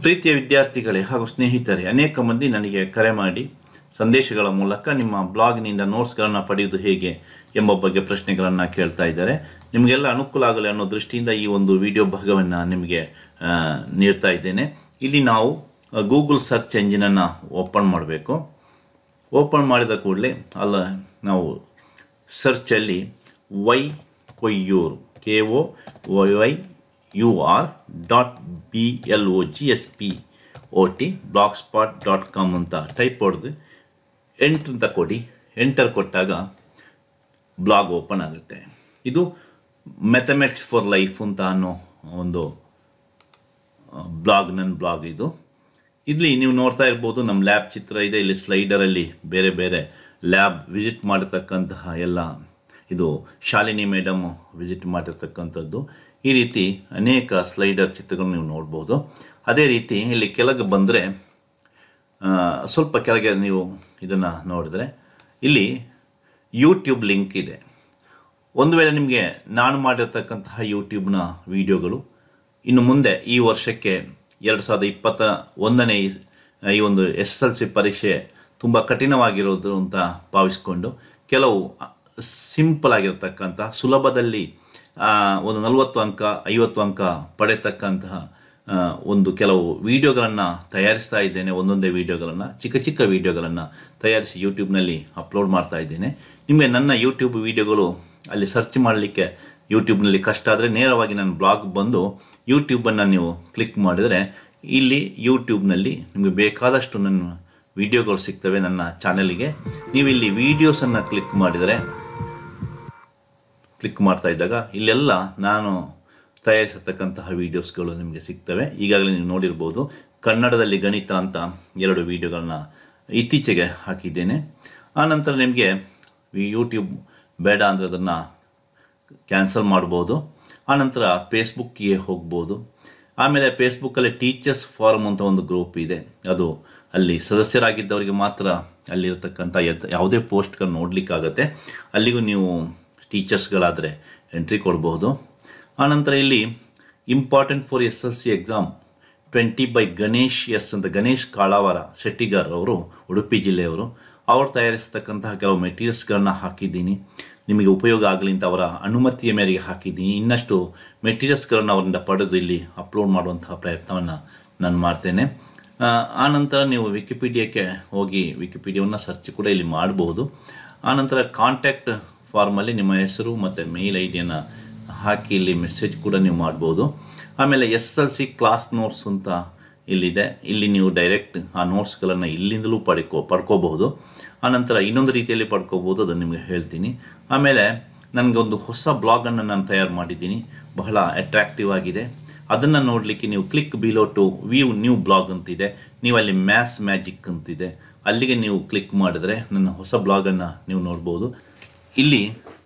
ಪ್ರೀತಿಯ ವಿದ್ಯಾರ್ಥಿಗಳೇ ಹಾಗೂ ಸ್ನೇಹಿತರೆ ಅನೇಕ ಮಂದಿ ನನಗೆ ಕರೆ ಮಾಡಿ ಸಂದೇಶಗಳ ಮೂಲಕ ನಿಮ್ಮ ಬ್ಲಾಗ್ನಿಂದ ನೋಟ್ಸ್ಗಳನ್ನು ಪಡೆಯುವುದು ಹೇಗೆ ಎಂಬ ಬಗ್ಗೆ ಪ್ರಶ್ನೆಗಳನ್ನು ಕೇಳ್ತಾ ಇದ್ದಾರೆ ನಿಮಗೆಲ್ಲ ಅನುಕೂಲ ಆಗಲಿ ಅನ್ನೋ ದೃಷ್ಟಿಯಿಂದ ಈ ಒಂದು ವಿಡಿಯೋ ಭಾಗವನ್ನು ನಿಮಗೆ ಆ, ನೀಡ್ತಾ ಇದ್ದೇನೆ ಇಲ್ಲಿ ನಾವು ಗೂಗಲ್ ಸರ್ಚ್ ಎಂಜಿನನ್ನು ಓಪನ್ ಮಾಡಬೇಕು ಓಪನ್ ಮಾಡಿದ ಕೂಡಲೇ ಅಲ್ಲ ನಾವು ಸರ್ಚಲ್ಲಿ Y Koyyur K O Y Y U R dot B L O G S P O T blogspot dot com ಅಂತ ಟೈಪ್ ಹೊಡೆದು ಎಂಟ್ರ್ ಅಂತ ಕೊಡಿ ಎಂಟರ್ ಕೊಟ್ಟಾಗ ಬ್ಲಾಗ್ ಓಪನ್ ಆಗುತ್ತೆ ಇದು ಮೆಥಮೆಟಿಕ್ಸ್ ಫಾರ್ ಲೈಫ್ ಅಂತ ಅನ್ನೋ ಒಂದು ಬ್ಲಾಗ್ ನನ್ನ ಬ್ಲಾಗ್ ಇದು ಇಲ್ಲಿ ನೀವು ನೋಡ್ತಾ ಇರ್ಬೋದು ನಮ್ಮ ಲ್ಯಾಬ್ ಚಿತ್ರ ಇದೆ ಇಲ್ಲಿ ಸ್ಲೈಡರಲ್ಲಿ ಬೇರೆ ಬೇರೆ ಲ್ಯಾಬ್ ವಿಸಿಟ್ ಮಾಡಿರ್ತಕ್ಕಂತಹ ಎಲ್ಲ ಇದು ಶಾಲಿನಿ ಮೇಡಮ್ ವಿಸಿಟ್ ಮಾಡಿರ್ತಕ್ಕಂಥದ್ದು ಈ ರೀತಿ ಅನೇಕ ಸ್ಲೈಡರ್ ಚಿತ್ರಗಳನ್ನು ನೀವು ನೋಡ್ಬೋದು ಅದೇ ರೀತಿ ಇಲ್ಲಿ ಕೆಳಗೆ ಬಂದರೆ ಸ್ವಲ್ಪ ಕೆಳಗೆ ನೀವು ಇದನ್ನು ನೋಡಿದ್ರೆ ಇಲ್ಲಿ ಯೂಟ್ಯೂಬ್ ಲಿಂಕ್ ಇದೆ ಒಂದು ವೇಳೆ ನಿಮಗೆ ನಾನು ಮಾಡಿರ್ತಕ್ಕಂತಹ ಯೂಟ್ಯೂಬ್ನ ವಿಡಿಯೋಗಳು ಇನ್ನು ಮುಂದೆ ಈ ವರ್ಷಕ್ಕೆ ಎರಡು ಸಾವಿರದ ಇಪ್ಪತ್ತ ಒಂದನೇ ಈ- ಈ ಒಂದು ಎಸ್ ಎಲ್ ಸಿ ಪರೀಕ್ಷೆ ತುಂಬ ಕಠಿಣವಾಗಿರೋದು ಅಂತ ಭಾವಿಸ್ಕೊಂಡು ಕೆಲವು ಸಿಂಪಲ್ ಆಗಿರ್ತಕ್ಕಂಥ ಸುಲಭದಲ್ಲಿ ಆ, ಒಂದು ನಲವತ್ತು ಅಂಕ ಐವತ್ತು ಅಂಕ ಪಡೆತಕ್ಕಂತಹ ಆ, ಒಂದು ಕೆಲವು ವಿಡಿಯೋಗಳನ್ನು ತಯಾರಿಸ್ತಾ ಇದ್ದೇನೆ ಒಂದೊಂದೇ ವಿಡಿಯೋಗಳನ್ನು ಚಿಕ್ಕ ಚಿಕ್ಕ ವಿಡಿಯೋಗಳನ್ನು ತಯಾರಿಸಿ ಯೂಟ್ಯೂಬ್ನಲ್ಲಿ ಅಪ್ಲೋಡ್ ಮಾಡ್ತಾ ಇದ್ದೇನೆ ನಿಮಗೆ ನನ್ನ ಯೂಟ್ಯೂಬ್ ವಿಡಿಯೋಗಳು ಅಲ್ಲಿ ಸರ್ಚ್ ಮಾಡಲಿಕ್ಕೆ ಯೂಟ್ಯೂಬ್ನಲ್ಲಿ ಕಷ್ಟ ಆದರೆ ನೇರವಾಗಿ ನನ್ನ ಬ್ಲಾಗ್ ಬಂದು ಯೂಟ್ಯೂಬನ್ನು ನೀವು ಕ್ಲಿಕ್ ಮಾಡಿದರೆ ಇಲ್ಲಿ ಯೂಟ್ಯೂಬ್ನಲ್ಲಿ ನಿಮಗೆ ಬೇಕಾದಷ್ಟು ನನ್ನ ವಿಡಿಯೋಗಳು ಸಿಗ್ತವೆ ನನ್ನ ಚಾನಲಿಗೆ ನೀವು ಇಲ್ಲಿ ವೀಡಿಯೋಸನ್ನು ಕ್ಲಿಕ್ ಮಾಡಿದರೆ ಕ್ಲಿಕ್ ಮಾಡ್ತಾ ಇದ್ದಾಗ ಇಲ್ಲೆಲ್ಲ ನಾನು ತಯಾರಿಸತಕ್ಕಂತಹ ವೀಡಿಯೋಸ್ಗಳು ನಿಮಗೆ ಸಿಗ್ತವೆ ಈಗಾಗಲೇ ನೀವು ನೋಡಿರ್ಬೋದು ಕನ್ನಡದಲ್ಲಿ ಗಣಿತ ಅಂತ ಎರಡು ವೀಡಿಯೋಗಳನ್ನ ಇತ್ತೀಚೆಗೆ ಹಾಕಿದ್ದೇನೆ ಆನಂತರ ನಿಮಗೆ ಈ ಯೂಟ್ಯೂಬ್ ಬೇಡ ಅಂದರೆ ಅದನ್ನು ಕ್ಯಾನ್ಸಲ್ ಮಾಡ್ಬೋದು ಆನಂತರ ಫೇಸ್ಬುಕ್ಕಿಗೆ ಹೋಗ್ಬೋದು ಆಮೇಲೆ ಫೇಸ್ಬುಕ್ಕಲ್ಲಿ ಟೀಚರ್ಸ್ ಫಾರಮ್ ಅಂತ ಒಂದು ಗ್ರೂಪ್ ಇದೆ ಅದು ಅಲ್ಲಿ ಸದಸ್ಯರಾಗಿದ್ದವರಿಗೆ ಮಾತ್ರ ಅಲ್ಲಿರತಕ್ಕಂಥ ಯತ್- ಯಾವುದೇ ಪೋಸ್ಟ್ಗಳು ನೋಡಲಿಕ್ಕಾಗತ್ತೆ ಅಲ್ಲಿಗೂ ನೀವು ಟೀಚರ್ಸ್ಗಳಾದರೆ ಎಂಟ್ರಿ ಕೊಡಬಹುದು ಆನಂತರ ಇಲ್ಲಿ important for S L C exam twenty by Ganesh S ಅಂತ ಗಣೇಶ್ ಕಾಳಾವರ ಶೆಟ್ಟಿಗಾರ್ ಅವರು ಉಡುಪಿ ಜಿಲ್ಲೆಯವರು ಅವರು ತಯಾರಿಸ್ತಕ್ಕಂತಹ ಕೆಲವು ಮೆಟೀರಿಯಲ್ಸ್ಗಳನ್ನ ಹಾಕಿದ್ದೀನಿ ನಿಮಗೆ ಉಪಯೋಗ ಆಗಲಿ ಅಂತ ಅವರ ಅನುಮತಿಯ ಮೇರೆಗೆ ಹಾಕಿದ್ದೀನಿ ಇನ್ನಷ್ಟು ಮೆಟೀರಿಯಲ್ಸ್ಗಳನ್ನು ಅವರಿಂದ ಪಡೆದು ಇಲ್ಲಿ ಅಪ್ಲೋಡ್ ಮಾಡುವಂತಹ ಪ್ರಯತ್ನವನ್ನು ನಾನು ಮಾಡ್ತೇನೆ ಆ, ಆನಂತರ ನೀವು ವಿಕಿಪೀಡಿಯಾಕ್ಕೆ ಹೋಗಿ ವಿಕಿಪೀಡಿಯಾವನ್ನು ಸರ್ಚ್ ಕೂಡ ಇಲ್ಲಿ ಮಾಡ್ಬೋದು ಆನಂತರ ಕಾಂಟ್ಯಾಕ್ಟ್ ಫಾರ್ಮಲ್ಲಿ ನಿಮ್ಮ ಹೆಸರು ಮತ್ತು ಮೇಲ್ ಐ ಡಿಯನ್ನು ಹಾಕಿ ಇಲ್ಲಿ ಮೆಸೇಜ್ ಕೂಡ ನೀವು ಮಾಡ್ಬೋದು ಆಮೇಲೆ S L C class notes ಅಂತ ಇಲ್ಲಿದೆ ಇಲ್ಲಿ ನೀವು ಡೈರೆಕ್ಟ್ ಆ ನೋಟ್ಸ್ಗಳನ್ನು ಇಲ್ಲಿಂದಲೂ ಪಡ್ಕೋ ಪಡ್ಕೋಬಹುದು ಆನಂತರ ಇನ್ನೊಂದು ರೀತಿಯಲ್ಲಿ ಪಡ್ಕೋಬೋದು ಅದನ್ನು ನಿಮಗೆ ಹೇಳ್ತೀನಿ ಆಮೇಲೆ ನನಗೊಂದು ಹೊಸ ಬ್ಲಾಗನ್ನು ನಾನು ತಯಾರು ಮಾಡಿದ್ದೀನಿ ಬಹಳ ಅಟ್ರಾಕ್ಟಿವ್ ಆಗಿದೆ ಅದನ್ನು ನೋಡಲಿಕ್ಕೆ ನೀವು click below to view new blog ಅಂತಿದೆ ನೀವು ಅಲ್ಲಿ ಮ್ಯಾಥ್ಸ್ ಮ್ಯಾಜಿಕ್ ಅಂತಿದೆ ಅಲ್ಲಿಗೆ ನೀವು ಕ್ಲಿಕ್ ಮಾಡಿದ್ರೆ ನನ್ನ ಹೊಸ ಬ್ಲಾಗನ್ನು ನೀವು ನೋಡ್ಬೋದು ಇಲ್ಲಿ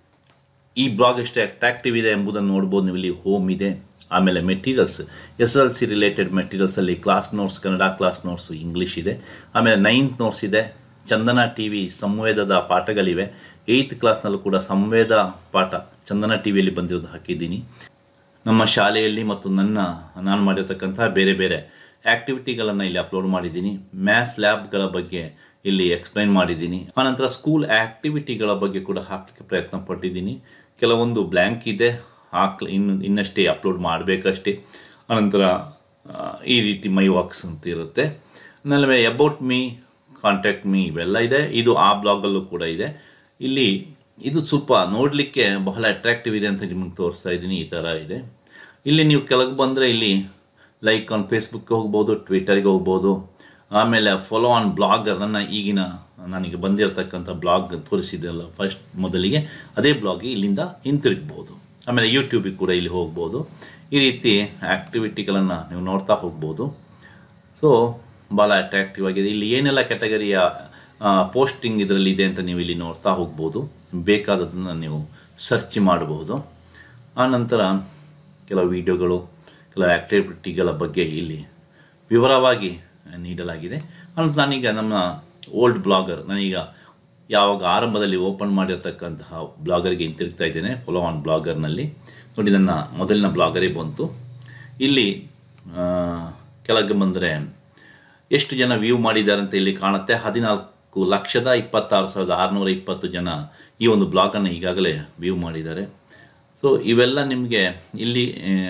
ಈ ಬ್ಲಾಗ್ ಎಷ್ಟು ಅಟ್ರಾಕ್ಟಿವ್ ಇದೆ ಎಂಬುದನ್ನು ನೋಡ್ಬೋದು ನೀವು ಇಲ್ಲಿ ಹೋಮ್ ಇದೆ ಆಮೇಲೆ materials S L C related ಮೆಟೀರಿಯಲ್ಸಲ್ಲಿ class notes Kannada class notes English ಇದೆ ಆಮೇಲೆ ನೈನ್ತ್ ನೋಟ್ಸ್ ಇದೆ ಚಂದನ ಟಿ ವಿ ಸಂವೇದದ ಪಾಠಗಳಿವೆ ಏಯ್ತ್ ಕ್ಲಾಸ್ನಲ್ಲೂ ಕೂಡ ಸಂವೇದ ಪಾಠ ಚಂದನ ಟಿ ವಿಯಲ್ಲಿ ಬಂದಿರೋದು ಹಾಕಿದ್ದೀನಿ ನಮ್ಮ ಶಾಲೆಯಲ್ಲಿ ಮತ್ತು ನನ್ನ ನಾನು ಮಾಡಿರ್ತಕ್ಕಂಥ ಬೇರೆ ಬೇರೆ ಆ್ಯಕ್ಟಿವಿಟಿಗಳನ್ನು ಇಲ್ಲಿ ಅಪ್ಲೋಡ್ ಮಾಡಿದ್ದೀನಿ ಮ್ಯಾಥ್ಸ್ ಲ್ಯಾಬ್ಗಳ ಬಗ್ಗೆ ಇಲ್ಲಿ ಎಕ್ಸ್ಪ್ಲೈನ್ ಮಾಡಿದ್ದೀನಿ ಆನಂತರ ಸ್ಕೂಲ್ ಆ್ಯಕ್ಟಿವಿಟಿಗಳ ಬಗ್ಗೆ ಕೂಡ ಹಾಕಲಿಕ್ಕೆ ಪ್ರಯತ್ನ ಪಟ್ಟಿದ್ದೀನಿ ಕೆಲವೊಂದು ಬ್ಲ್ಯಾಂಕ್ ಇದೆ ಹಾಕ್ಲ ಇನ್ನು ಇನ್ನಷ್ಟೇ ಅಪ್ಲೋಡ್ ಮಾಡಬೇಕಷ್ಟೇ ಆನಂತರ ಆ, ಈ ರೀತಿ ಮೈ ವಾಕ್ಸ್ ಅಂತ ಇರುತ್ತೆ ಆಮೇಲೆ ಅಬೌಟ್ ಮೀ ಕಾಂಟ್ಯಾಕ್ಟ್ ಮೀ ಇವೆಲ್ಲ ಇದೆ ಇದು ಆ ಬ್ಲಾಗಲ್ಲೂ ಕೂಡ ಇದೆ ಇಲ್ಲಿ ಇದು ಸ್ವಲ್ಪ ನೋಡಲಿಕ್ಕೆ ಬಹಳ ಅಟ್ರಾಕ್ಟಿವ್ ಇದೆ ಅಂತ ನಿಮಗೆ ತೋರಿಸ್ತಾ ಇದ್ದೀನಿ ಈ ಥರ ಇದೆ ಇಲ್ಲಿ ನೀವು ಕೆಳಗೆ ಬಂದರೆ ಇಲ್ಲಿ ಲೈಕ್ ಆನ್ ಫೇಸ್ಬುಕ್ಗೆ ಹೋಗ್ಬೋದು ಟ್ವಿಟರ್ಗೆ ಹೋಗ್ಬೋದು ಆಮೇಲೆ ಫಾಲೋ ಆನ್ ಬ್ಲಾಗರ್ ನನ್ನ ಈಗಿನ ನನಗೆ ಬಂದಿರತಕ್ಕಂಥ ಬ್ಲಾಗ್ ತೋರಿಸಿದೆಲ್ಲ ಫಸ್ಟ್ ಮೊದಲಿಗೆ ಅದೇ ಬ್ಲಾಗ್ಗೆ ಇಲ್ಲಿಂದ ಹಿಂತಿರುಗ್ಬೋದು ಆಮೇಲೆ ಯೂಟ್ಯೂಬಿಗೆ ಕೂಡ ಇಲ್ಲಿ ಹೋಗ್ಬೋದು ಈ ರೀತಿ ಆ್ಯಕ್ಟಿವಿಟಿಗಳನ್ನು ನೀವು ನೋಡ್ತಾ ಹೋಗ್ಬೋದು ಸೊ ಭಾಳ ಅಟ್ರಾಕ್ಟಿವ್ ಆಗಿದೆ ಇಲ್ಲಿ ಏನೆಲ್ಲ ಕ್ಯಾಟಗರಿಯ ಪೋಸ್ಟಿಂಗ್ ಇದರಲ್ಲಿ ಇದೆ ಅಂತ ನೀವು ಇಲ್ಲಿ ನೋಡ್ತಾ ಹೋಗ್ಬೋದು ಬೇಕಾದದನ್ನು ನೀವು ಸರ್ಚ್ ಮಾಡಬಹುದು ಆನಂತರ ಕೆಲವು ವಿಡಿಯೋಗಳು ಕೆಲವು ಆ್ಯಕ್ಟಿವಿಟಿಗಳ ಬಗ್ಗೆ ಇಲ್ಲಿ ವಿವರವಾಗಿ ನೀಡಲಾಗಿದೆ ಅನಂತರ ನಾನೀಗ ನಮ್ಮ ಓಲ್ಡ್ ಬ್ಲಾಗರ್ ನಾನೀಗ ಯಾವಾಗ ಆರಂಭದಲ್ಲಿ ಓಪನ್ ಮಾಡಿರ್ತಕ್ಕಂತಹ ಬ್ಲಾಗರ್ಗೆ ಹಿಂತಿರುಗ್ತಾ ಇದ್ದೇನೆ ಫಾಲೋ ಆನ್ ಬ್ಲಾಗರ್ನಲ್ಲಿ ನೋಡಿ ನನ್ನ ಮೊದಲಿನ ಬ್ಲಾಗರೇ ಬಂತು ಇಲ್ಲಿ ಕೆಳಗೆ ಬಂದರೆ ಎಷ್ಟು ಜನ ವ್ಯೂ ಮಾಡಿದ್ದಾರೆ ಅಂತ ಇಲ್ಲಿ ಕಾಣುತ್ತೆ ಹದಿನಾಲ್ಕು ಲಕ್ಷದ ಇಪ್ಪತ್ತಾರು ಸಾವಿರದ ಆರುನೂರ ಇಪ್ಪತ್ತು ಜನ ಈ ಒಂದು ಬ್ಲಾಗನ್ನು ಈಗಾಗಲೇ ವ್ಯೂ ಮಾಡಿದ್ದಾರೆ ಸೊ ಇವೆಲ್ಲ ನಿಮಗೆ ಇಲ್ಲಿ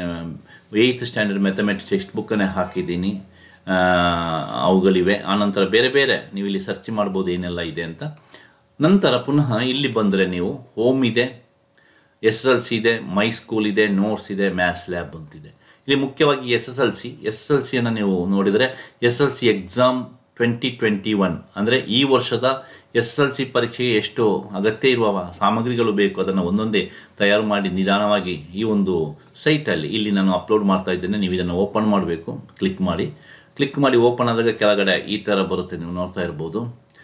ಏಯ್ತ್ ಸ್ಟ್ಯಾಂಡರ್ಡ್ ಮ್ಯಾಥಮೆಟಿಕ್ಸ್ ಟೆಕ್ಸ್ಟ್ ಬುಕ್ಕನ್ನೇ ಹಾಕಿದ್ದೀನಿ ಆ, ಅವುಗಳಿವೆ ಆನಂತರ ಬೇರೆ ಬೇರೆ ನೀವು ಇಲ್ಲಿ ಸರ್ಚ್ ಮಾಡ್ಬೋದು ಏನೆಲ್ಲ ಇದೆ ಅಂತ ನಂತರ ಪುನಃ ಇಲ್ಲಿ ಬಂದರೆ ನೀವು ಹೋಮ್ ಇದೆ ಎಸ್ ಎಲ್ ಸಿ ಇದೆ ಮೈ ಸ್ಕೂಲ್ ಇದೆ ನೋಟ್ಸ್ ಇದೆ ಮ್ಯಾಥ್ಸ್ ಲ್ಯಾಬ್ ಅಂತಿದೆ ಇಲ್ಲಿ ಮುಖ್ಯವಾಗಿ S S L C S L ಸಿಯನ್ನು ನೀವು ನೋಡಿದರೆ S L C exam twenty twenty one ಅಂದರೆ ಈ ವರ್ಷದ ಎಸ್ ಎಲ್ ಸಿ ಪರೀಕ್ಷೆಗೆ ಎಷ್ಟು ಅಗತ್ಯ ಇರುವ ಸಾಮಗ್ರಿಗಳು ಬೇಕು ಅದನ್ನು ಒಂದೊಂದೇ ತಯಾರು ಮಾಡಿ ನಿಧಾನವಾಗಿ ಈ ಒಂದು ಸೈಟಲ್ಲಿ ಇಲ್ಲಿ ನಾನು ಅಪ್ಲೋಡ್ ಮಾಡ್ತಾ ಇದ್ದೇನೆ ನೀವು ಇದನ್ನು ಓಪನ್ ಮಾಡಬೇಕು ಕ್ಲಿಕ್ ಮಾಡಿ ಕ್ಲಿಕ್ ಮಾಡಿ ಓಪನ್ ಆದಾಗ ಕೆಳಗಡೆ ಈ ಥರ ಬರುತ್ತೆ ನೀವು ನೋಡ್ತಾ ಇರ್ಬೋದು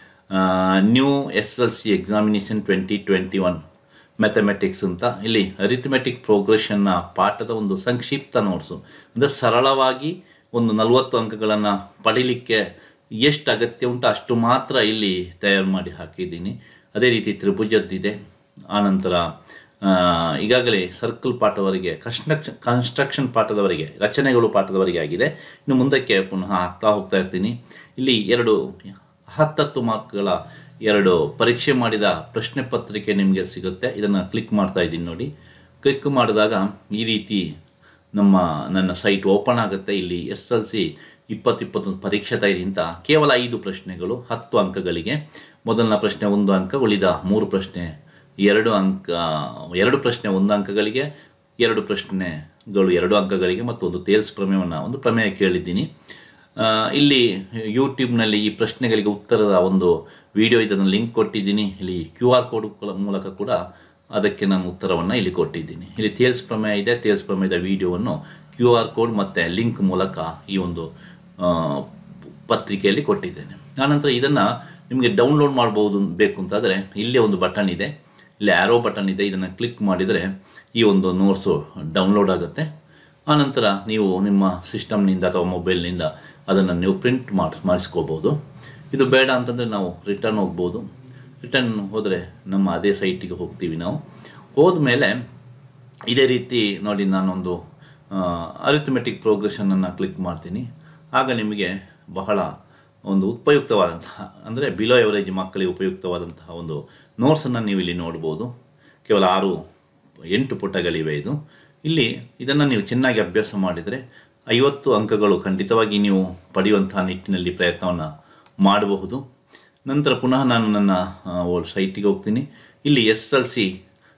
new S L C examination twenty twenty one mathematics ಅಂತ ಇಲ್ಲಿ ಅರಿಥಮೆಟಿಕ್ ಪ್ರೋಗ್ರೆಷನ್ನ ಪಾಠದ ಒಂದು ಸಂಕ್ಷಿಪ್ತ ನೋಟ್ಸು ಅಂದರೆ ಸರಳವಾಗಿ ಒಂದು ನಲವತ್ತು ಅಂಕಗಳನ್ನು ಪಡೀಲಿಕ್ಕೆ ಎಷ್ಟು ಅಗತ್ಯ ಉಂಟು ಅಷ್ಟು ಮಾತ್ರ ಇಲ್ಲಿ ತಯಾರು ಮಾಡಿ ಹಾಕಿದ್ದೀನಿ ಅದೇ ರೀತಿ ತ್ರಿಭುಜದ್ದಿದೆ ಆನಂತರ ಆ, ಈಗಾಗಲೇ ಸರ್ಕಲ್ ಪಾಠವರೆಗೆ ಕನ್ಸ್ಟ್ರಕ್ಷನ್ ಕನ್ಸ್ಟ್ರಕ್ಷನ್ ಪಾಠದವರೆಗೆ ರಚನೆಗಳು ಪಾಠದವರೆಗೆ ಆಗಿದೆ ಇನ್ನು ಮುಂದಕ್ಕೆ ಪುನಃ ಆಗ್ತಾ ಹೋಗ್ತಾ ಇರ್ತೀನಿ ಇಲ್ಲಿ ಎರಡು ಹತ್ತತ್ತು ಮಾರ್ಕ್ಗಳ ಎರಡು ಪರೀಕ್ಷೆ ಮಾಡಿದ ಪ್ರಶ್ನೆ ಪತ್ರಿಕೆ ನಿಮಗೆ ಸಿಗುತ್ತೆ ಇದನ್ನು ಕ್ಲಿಕ್ ಮಾಡ್ತಾ ಇದ್ದೀನಿ ನೋಡಿ ಕ್ಲಿಕ್ ಮಾಡಿದಾಗ ಈ ರೀತಿ ನಮ್ಮ ನನ್ನ ಸೈಟ್ ಓಪನ್ ಆಗುತ್ತೆ ಇಲ್ಲಿ ಎಸ್ ಎಲ್ ಸಿ ಇಪ್ಪತ್ತು ಇಪ್ಪತ್ತೊಂದು ಪರೀಕ್ಷೆ ತಯಾರಿ ಅಂತ ಕೇವಲ ಐದು ಪ್ರಶ್ನೆಗಳು ಹತ್ತು ಅಂಕಗಳಿಗೆ ಮೊದಲನ ಪ್ರಶ್ನೆ ಒಂದು ಅಂಕ ಉಳಿದ ಮೂರು ಪ್ರಶ್ನೆ ಎರಡು ಅಂಕ ಎರಡು ಪ್ರಶ್ನೆ ಒಂದು ಅಂಕಗಳಿಗೆ ಎರಡು ಪ್ರಶ್ನೆಗಳು ಎರಡು ಅಂಕಗಳಿಗೆ ಮತ್ತು ಒಂದು ತೇಲ್ಸ್ ಪ್ರಮೇಯವನ್ನು ಒಂದು ಪ್ರಮೇಯ ಕೇಳಿದ್ದೀನಿ ಆ, ಇಲ್ಲಿ ಯೂಟ್ಯೂಬ್ನಲ್ಲಿ ಈ ಪ್ರಶ್ನೆಗಳಿಗೆ ಉತ್ತರದ ಒಂದು ವಿಡಿಯೋ ಇದನ್ನು ಲಿಂಕ್ ಕೊಟ್ಟಿದ್ದೀನಿ ಇಲ್ಲಿ ಕ್ಯೂ ಆರ್ ಕೋಡ್ ಮೂಲಕ ಕೂಡ ಅದಕ್ಕೆ ನಾನು ಉತ್ತರವನ್ನು ಇಲ್ಲಿ ಕೊಟ್ಟಿದ್ದೀನಿ ಇಲ್ಲಿ ತೇಲ್ಸ್ ಪ್ರಮೇಯ ಇದೆ ತೇಲ್ಸ್ ಪ್ರಮೇಯದ ವಿಡಿಯೋವನ್ನು ಕ್ಯೂ ಆರ್ ಕೋಡ್ ಮತ್ತು ಲಿಂಕ್ ಮೂಲಕ ಈ ಒಂದು ಆ, ಪತ್ರಿಕೆಯಲ್ಲಿ ಕೊಟ್ಟಿದ್ದೇನೆ ಆನಂತರ ಇದನ್ನು ನಿಮಗೆ ಡೌನ್ಲೋಡ್ ಮಾಡ್ಬೋದು ಬೇಕು ಅಂತಾದರೆ ಇಲ್ಲೇ ಒಂದು ಬಟನ್ ಇದೆ ಇಲ್ಲಿ ಆ್ಯರೋ ಬಟನ್ ಇದೆ ಇದನ್ನು ಕ್ಲಿಕ್ ಮಾಡಿದರೆ ಈ ಒಂದು ನೋಟ್ಸು ಡೌನ್ಲೋಡ್ ಆಗುತ್ತೆ ಆನಂತರ ನೀವು ನಿಮ್ಮ ಸಿಸ್ಟಮ್ನಿಂದ ಅಥವಾ ಮೊಬೈಲ್ನಿಂದ ಅದನ್ನು ನೀವು ಪ್ರಿಂಟ್ ಮಾಡಿ ಮಾಡಿಸ್ಕೋಬೋದು ಇದು ಬೇಡ ಅಂತಂದರೆ ನಾವು ರಿಟರ್ನ್ ಹೋಗ್ಬೋದು ರಿಟರ್ನ್ ಹೋದರೆ ನಮ್ಮ ಅದೇ ಸೈಟಿಗೆ ಹೋಗ್ತೀವಿ ನಾವು ಹೋದ್ಮೇಲೆ ಇದೇ ರೀತಿ ನೋಡಿ ನಾನೊಂದು ಅರಿಥಮೆಟಿಕ್ ಪ್ರೋಗ್ರೆಷನನ್ನು ಕ್ಲಿಕ್ ಮಾಡ್ತೀನಿ ಆಗ ನಿಮಗೆ ಬಹಳ ಒಂದು ಉಪಯುಕ್ತವಾದಂತಹ ಅಂದರೆ ಬಿಲೋ ಎವರೇಜ್ ಮಕ್ಕಳಿಗೆ ಉಪಯುಕ್ತವಾದಂತಹ ಒಂದು ನೋಟ್ಸನ್ನು ನೀವು ಇಲ್ಲಿ ನೋಡ್ಬೋದು ಕೇವಲ ಆರು ಎಂಟು ಪುಟಗಳಿವೆ ಇದು ಇಲ್ಲಿ ಇದನ್ನು ನೀವು ಚೆನ್ನಾಗಿ ಅಭ್ಯಾಸ ಮಾಡಿದರೆ ಐವತ್ತು ಅಂಕಗಳು ಖಂಡಿತವಾಗಿ ನೀವು ಪಡೆಯುವಂತಹ ನಿಟ್ಟಿನಲ್ಲಿ ಪ್ರಯತ್ನವನ್ನು ಮಾಡಬಹುದು ನಂತರ ಪುನಃ ನಾನು ನನ್ನ ಸೈಟಿಗೆ ಹೋಗ್ತೀನಿ ಇಲ್ಲಿ ಎಸ್ ಎಲ್ ಸಿ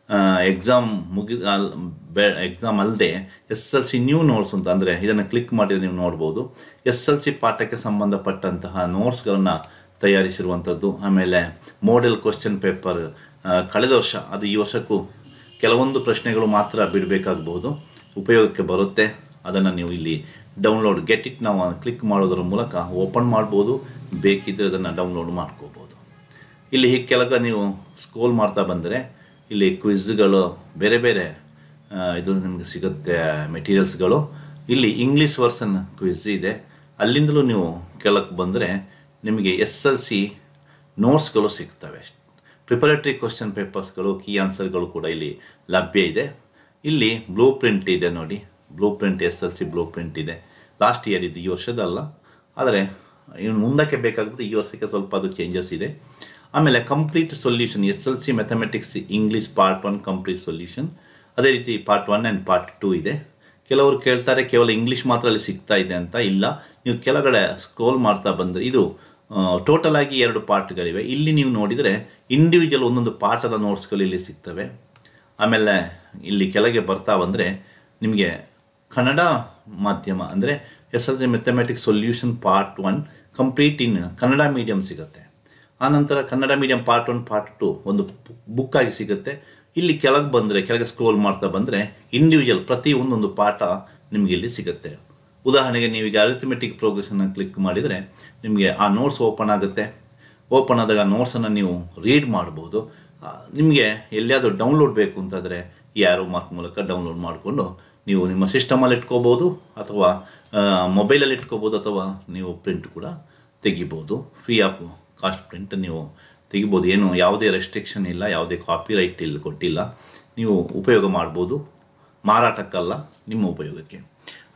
ಎಕ್ಸಾಮ್ ಮುಗಿ ಅಲ್- ಬೆ ಎಕ್ಸಾಮ್ ಅಲ್ಲದೆ S L C new notes ಅಂತ ಅಂದರೆ ಇದನ್ನು ಕ್ಲಿಕ್ ಮಾಡಿದರೆ ನೀವು ನೋಡ್ಬೋದು ಎಸ್ ಎಲ್ ಸಿ ಪಾಠಕ್ಕೆ ಸಂಬಂಧಪಟ್ಟಂತಹ ನೋಟ್ಸ್ಗಳನ್ನು ತಯಾರಿಸಿರುವಂಥದ್ದು ಆಮೇಲೆ ಮೋಡೆಲ್ ಕ್ವಶನ್ ಪೇಪರ್ ಕಳೆದ ವರ್ಷ ಅದು ಈ ವರ್ಷಕ್ಕೂ ಕೆಲವೊಂದು ಪ್ರಶ್ನೆಗಳು ಮಾತ್ರ ಬಿಡಬೇಕಾಗಬಹುದು ಉಪಯೋಗಕ್ಕೆ ಬರುತ್ತೆ ಅದನ್ನು ನೀವು ಇಲ್ಲಿ ಡೌನ್ಲೋಡ್ ಗೆಟ್ ಇಟ್ ನಾವು ಕ್ಲಿಕ್ ಮಾಡೋದರ ಮೂಲಕ ಓಪನ್ ಮಾಡ್ಬೋದು ಬೇಕಿದ್ದರೆ ಅದನ್ನು ಡೌನ್ಲೋಡ್ ಮಾಡ್ಕೋಬೋದು ಇಲ್ಲಿ ಹೀಗೆ ಕೆಳಗೆ ನೀವು ಸ್ಕ್ರೋಲ್ ಮಾಡ್ತಾ ಬಂದರೆ ಇಲ್ಲಿ ಕ್ವಿಜ್ಗಳು ಬೇರೆ ಬೇರೆ ಆ, ಇದು ನಿಮಗೆ ಸಿಗುತ್ತೆ ಮೆಟೀರಿಯಲ್ಸ್ಗಳು ಇಲ್ಲಿ ಇಂಗ್ಲೀಷ್ ವರ್ಷನ್ ಕ್ವಿಜ್ ಇದೆ ಅಲ್ಲಿಂದಲೂ ನೀವು ಕೆಳಕ್ಕೆ ಬಂದರೆ ನಿಮಗೆ ಎಸ್ ಎಲ್ ಸಿ ನೋಟ್ಸ್ಗಳು ಸಿಗ್ತವೆ ಪ್ರಿಪರೇಟರಿ ಕ್ವಶನ್ ಪೇಪರ್ಸ್ಗಳು ಕೀ ಆನ್ಸರ್ಗಳು ಕೂಡ ಇಲ್ಲಿ ಲಭ್ಯ ಇದೆ ಇಲ್ಲಿ ಬ್ಲೂ ಪ್ರಿಂಟ್ ಇದೆ ನೋಡಿ blueprint S L C blueprint ಇದೆ ಲಾಸ್ಟ್ ಇಯರ್ ಇದು ಈ ವರ್ಷದಲ್ಲ ಆದರೆ ಇನ್ನು ಮುಂದಕ್ಕೆ ಬೇಕಾಗುತ್ತೆ ಈ ವರ್ಷಕ್ಕೆ ಸ್ವಲ್ಪ ಅದು ಚೇಂಜಸ್ ಇದೆ ಆಮೇಲೆ complete solution S L C mathematics English part one complete solution ಅದೇ ರೀತಿ part one and part two ಇದೆ ಕೆಲವರು ಕೇಳ್ತಾರೆ ಕೇವಲ ಇಂಗ್ಲೀಷ್ ಮಾತ್ರ ಅಲ್ಲಿ ಸಿಗ್ತಾ ಇದೆ ಅಂತ ಇಲ್ಲ ನೀವು ಕೆಳಗಡೆ ಸ್ಕ್ರೋಲ್ ಮಾಡ್ತಾ ಬಂದರೆ ಇದು ಟೋಟಲ್ ಆಗಿ ಎರಡು ಪಾರ್ಟ್ಗಳಿವೆ ಇಲ್ಲಿ ನೀವು ನೋಡಿದರೆ ಇಂಡಿವಿಜುವಲ್ ಒಂದೊಂದು ಪಾಠದ ನೋಟ್ಸ್ಗಳು ಇಲ್ಲಿ ಸಿಗ್ತವೆ ಆಮೇಲೆ ಇಲ್ಲಿ ಕೆಳಗೆ ಬರ್ತಾ ಬಂದರೆ ನಿಮಗೆ ಕನ್ನಡ ಮಾಧ್ಯಮ ಅಂದರೆ S L C mathematics solution part one complete in Kannada medium ಸಿಗುತ್ತೆ ಆನಂತರ Kannada medium part one part two ಒಂದು ಬುಕ್ ಆಗಿ ಸಿಗುತ್ತೆ ಇಲ್ಲಿ ಕೆಳಗೆ ಬಂದರೆ ಕೆಳಗೆ ಸ್ಕ್ರೋಲ್ ಮಾಡ್ತಾ ಬಂದರೆ ಇಂಡಿವಿಜುವಲ್ ಪ್ರತಿ ಒಂದೊಂದು ಪಾಠ ನಿಮಗೆ ಇಲ್ಲಿ ಸಿಗುತ್ತೆ ಉದಾಹರಣೆಗೆ ನೀವೀಗ ಅರಿಥಮೆಟಿಕ್ ಪ್ರೋಗ್ರೆಷನ್ನ ಕ್ಲಿಕ್ ಮಾಡಿದರೆ ನಿಮಗೆ ಆ ನೋಟ್ಸ್ ಓಪನ್ ಆಗುತ್ತೆ ಓಪನ್ ಆದಾಗ ನೋಟ್ಸನ್ನು ನೀವು ರೀಡ್ ಮಾಡ್ಬೋದು ಆ, ನಿಮಗೆ ಎಲ್ಲಿಯಾದರೂ ಡೌನ್ಲೋಡ್ ಬೇಕು ಅಂತಂದರೆ ಈ ಆ್ಯರೋ ಮಾರ್ಕ್ ಮೂಲಕ ಡೌನ್ಲೋಡ್ ಮಾಡಿಕೊಂಡು ನೀವು ನಿಮ್ಮ ಸಿಸ್ಟಮಲ್ಲಿ ಇಟ್ಕೋಬೋದು ಅಥವಾ ಮೊಬೈಲಲ್ಲಿ ಇಟ್ಕೋಬೋದು ಅಥವಾ ನೀವು ಪ್ರಿಂಟ್ ಕೂಡ ತೆಗಿಬೋದು ಫ್ರೀ ಆಫ್ ಕಾಸ್ಟ್ ಪ್ರಿಂಟ್ ನೀವು ತೆಗಿಬೋದು ಏನು ಯಾವುದೇ ರೆಸ್ಟ್ರಿಕ್ಷನ್ ಇಲ್ಲ ಯಾವುದೇ ಕಾಪಿ ರೈಟ್ ಇಲ್ಲಿ ಕೊಟ್ಟಿಲ್ಲ ನೀವು ಉಪಯೋಗ ಮಾಡ್ಬೋದು ಮಾರಾಟಕ್ಕಲ್ಲ ನಿಮ್ಮ ಉಪಯೋಗಕ್ಕೆ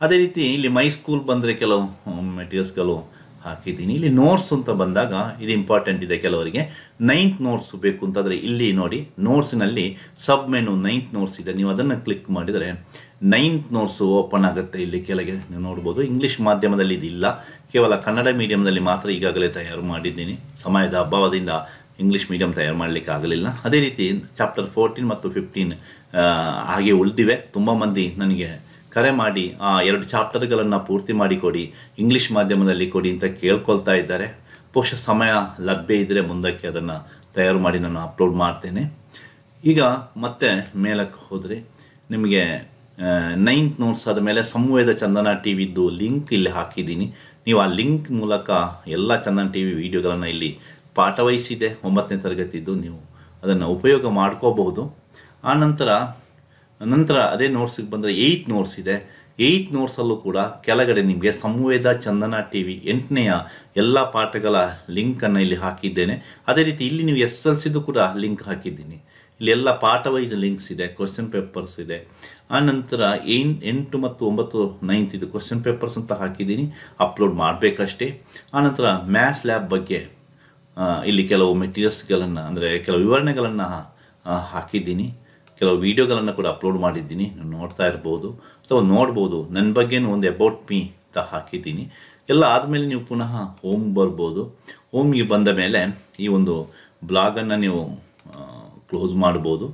ಅದೇ ರೀತಿ ಇಲ್ಲಿ ಮೈ ಸ್ಕೂಲ್ ಬಂದರೆ ಕೆಲವು ಮೆಟೀರಿಯಲ್ಸ್ಗಳು ಹಾಕಿದ್ದೀನಿ ಇಲ್ಲಿ ನೋಟ್ಸ್ ಅಂತ ಬಂದಾಗ ಇದು ಇಂಪಾರ್ಟೆಂಟ್ ಇದೆ ಕೆಲವರಿಗೆ ನೈನ್ತ್ ನೋಟ್ಸ್ ಬೇಕು ಅಂತಂದರೆ ಇಲ್ಲಿ ನೋಡಿ ನೋಟ್ಸ್ನಲ್ಲಿ ಸಬ್ ಮೆನು ನೈನ್ತ್ ನೋಟ್ಸ್ ಇದೆ ನೀವು ಅದನ್ನು ಕ್ಲಿಕ್ ಮಾಡಿದರೆ ನೈನ್ತ್ ನೋಟ್ಸು ಓಪನ್ ಆಗುತ್ತೆ ಇಲ್ಲಿ ಕೆಳಗೆ ನೀವು ನೋಡ್ಬೋದು ಇಂಗ್ಲೀಷ್ ಮಾಧ್ಯಮದಲ್ಲಿ ಇದಿಲ್ಲ ಕೇವಲ ಕನ್ನಡ ಮೀಡಿಯಮ್ನಲ್ಲಿ ಮಾತ್ರ ಈಗಾಗಲೇ ತಯಾರು ಮಾಡಿದ್ದೀನಿ ಸಮಯದ ಅಭಾವದಿಂದ ಇಂಗ್ಲೀಷ್ ಮೀಡಿಯಮ್ ತಯಾರು ಮಾಡಲಿಕ್ಕೆ ಆಗಲಿಲ್ಲ ಅದೇ ರೀತಿ ಚಾಪ್ಟರ್ ಫೋರ್ಟೀನ್ ಮತ್ತು ಫಿಫ್ಟೀನ್ ಹಾಗೆ ಉಳಿದಿವೆ ತುಂಬ ಮಂದಿ ನನಗೆ ಕರೆ ಮಾಡಿ ಆ ಎರಡು ಚಾಪ್ಟರ್ಗಳನ್ನು ಪೂರ್ತಿ ಮಾಡಿ ಕೊಡಿ ಇಂಗ್ಲೀಷ್ ಮಾಧ್ಯಮದಲ್ಲಿ ಕೊಡಿ ಅಂತ ಕೇಳ್ಕೊಳ್ತಾ ಇದ್ದಾರೆ ಬಹುಶಃ ಸಮಯ ಲಭ್ಯ ಇದ್ದರೆ ಮುಂದಕ್ಕೆ ಅದನ್ನು ತಯಾರು ಮಾಡಿ ನಾನು ಅಪ್ಲೋಡ್ ಮಾಡ್ತೇನೆ ಈಗ ಮತ್ತೆ ಮೇಲಕ್ಕೆ ಹೋದರೆ ನಿಮಗೆ ನೈನ್ತ್ ನೋಟ್ಸ್ ಆದ ಮೇಲೆ ಸಂವೇದ ಚಂದನ ಟಿ ವಿದ್ದು ಲಿಂಕ್ ಇಲ್ಲಿ ಹಾಕಿದ್ದೀನಿ ನೀವು ಆ ಲಿಂಕ್ ಮೂಲಕ ಎಲ್ಲ ಚಂದನ ಟಿ ವಿ ವಿಡಿಯೋಗಳನ್ನು ಇಲ್ಲಿ ಪಾಠವಹಿಸಿದೆ ಒಂಬತ್ತನೇ ತರಗತಿದ್ದು ನೀವು ಅದನ್ನು ಉಪಯೋಗ ಮಾಡ್ಕೋಬಹುದು ಆನಂತರ ನಂತರ ಅದೇ ನೋಟ್ಸಿಗೆ ಬಂದರೆ ಏಯ್ತ್ ನೋಟ್ಸ್ ಇದೆ ಏಯ್ತ್ ನೋಟ್ಸಲ್ಲೂ ಕೂಡ ಕೆಳಗಡೆ ನಿಮಗೆ ಸಂವೇದ ಚಂದನ ಟಿ ವಿ ಎಂಟನೆಯ ಎಲ್ಲ ಪಾಠಗಳ ಲಿಂಕನ್ನು ಇಲ್ಲಿ ಹಾಕಿದ್ದೇನೆ ಅದೇ ರೀತಿ ಇಲ್ಲಿ ನೀವು ಎಸ್ ಎಲ್ ಸಿದು ಕೂಡ ಲಿಂಕ್ ಹಾಕಿದ್ದೀನಿ ಇಲ್ಲಿ ಎಲ್ಲ ಪಾಠ ವೈಸ್ ಲಿಂಕ್ಸ್ ಇದೆ ಕ್ವಶನ್ ಪೇಪರ್ಸ್ ಇದೆ ಆನಂತರ ಏನ್ ಎಂಟು ಮತ್ತು ಒಂಬತ್ತು ನೈನ್ತ್ ಇದು ಕ್ವಶನ್ ಪೇಪರ್ಸ್ ಅಂತ ಹಾಕಿದ್ದೀನಿ ಅಪ್ಲೋಡ್ ಮಾಡಬೇಕಷ್ಟೇ ಆನಂತರ ಮ್ಯಾಥ್ಸ್ ಲ್ಯಾಬ್ ಬಗ್ಗೆ ಆ, ಇಲ್ಲಿ ಕೆಲವು ಮೆಟೀರಿಯಲ್ಸ್ಗಳನ್ನು ಅಂದರೆ ಕೆಲವು ವಿವರಣೆಗಳನ್ನು ಹಾಕಿದ್ದೀನಿ ಕೆಲವು ವೀಡಿಯೋಗಳನ್ನು ಕೂಡ ಅಪ್ಲೋಡ್ ಮಾಡಿದ್ದೀನಿ ನೀವು ನೋಡ್ತಾ ಇರ್ಬೋದು ಅಥವಾ ನೋಡ್ಬೋದು ನನ್ನ ಬಗ್ಗೆನೂ ಒಂದು ಅಬೌಟ್ ಮೀ ಅಂತ ಹಾಕಿದ್ದೀನಿ ಎಲ್ಲ ಆದಮೇಲೆ ನೀವು ಪುನಃ ಹೋಮ್ ಬರ್ಬೋದು ಹೋಮ್ಗೆ ಬಂದ ಮೇಲೆ ಈ ಒಂದು ಬ್ಲಾಗನ್ನು ನೀವು ಕ್ಲೋಸ್ ಮಾಡ್ಬೋದು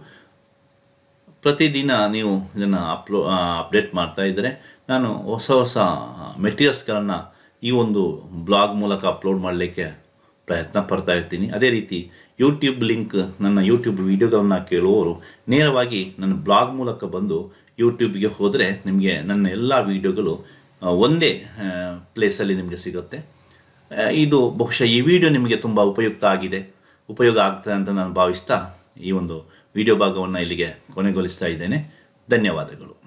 ಪ್ರತಿದಿನ ನೀವು ಇದನ್ನು ಅಪ್ಲೋ ಅಪ್ಡೇಟ್ ಮಾಡ್ತಾ ಇದ್ದರೆ ನಾನು ಹೊಸ ಹೊಸ ಮೆಟೀರಿಯಲ್ಸ್ಗಳನ್ನು ಈ ಒಂದು ಬ್ಲಾಗ್ ಮೂಲಕ ಅಪ್ಲೋಡ್ ಮಾಡಲಿಕ್ಕೆ ಪ್ರಯತ್ನ ಪಡ್ತಾ ಇರ್ತೀನಿ ಅದೇ ರೀತಿ ಯೂಟ್ಯೂಬ್ ಲಿಂಕ್ ನನ್ನ ಯೂಟ್ಯೂಬ್ ವೀಡಿಯೋಗಳನ್ನು ಕೇಳುವವರು ನೇರವಾಗಿ ನನ್ನ ಬ್ಲಾಗ್ ಮೂಲಕ ಬಂದು ಯೂಟ್ಯೂಬ್ಗೆ ಹೋದರೆ ನಿಮಗೆ ನನ್ನ ಎಲ್ಲ ವೀಡಿಯೋಗಳು ಆ, ಒಂದೇ ಪ್ಲೇಸಲ್ಲಿ ನಿಮಗೆ ಸಿಗುತ್ತೆ ಆ, ಇದು ಬಹುಶಃ ಈ ವಿಡಿಯೋ ನಿಮಗೆ ತುಂಬ ಉಪಯುಕ್ತ ಆಗಿದೆ ಉಪಯೋಗ ಆಗ್ತದೆ ಅಂತ ನಾನು ಭಾವಿಸ್ತಾ ಈ ಒಂದು ವಿಡಿಯೋ ಭಾಗವನ್ನು ಇಲ್ಲಿಗೆ ಕೊನೆಗೊಳಿಸ್ತಾ ಇದ್ದೇನೆ ಧನ್ಯವಾದಗಳು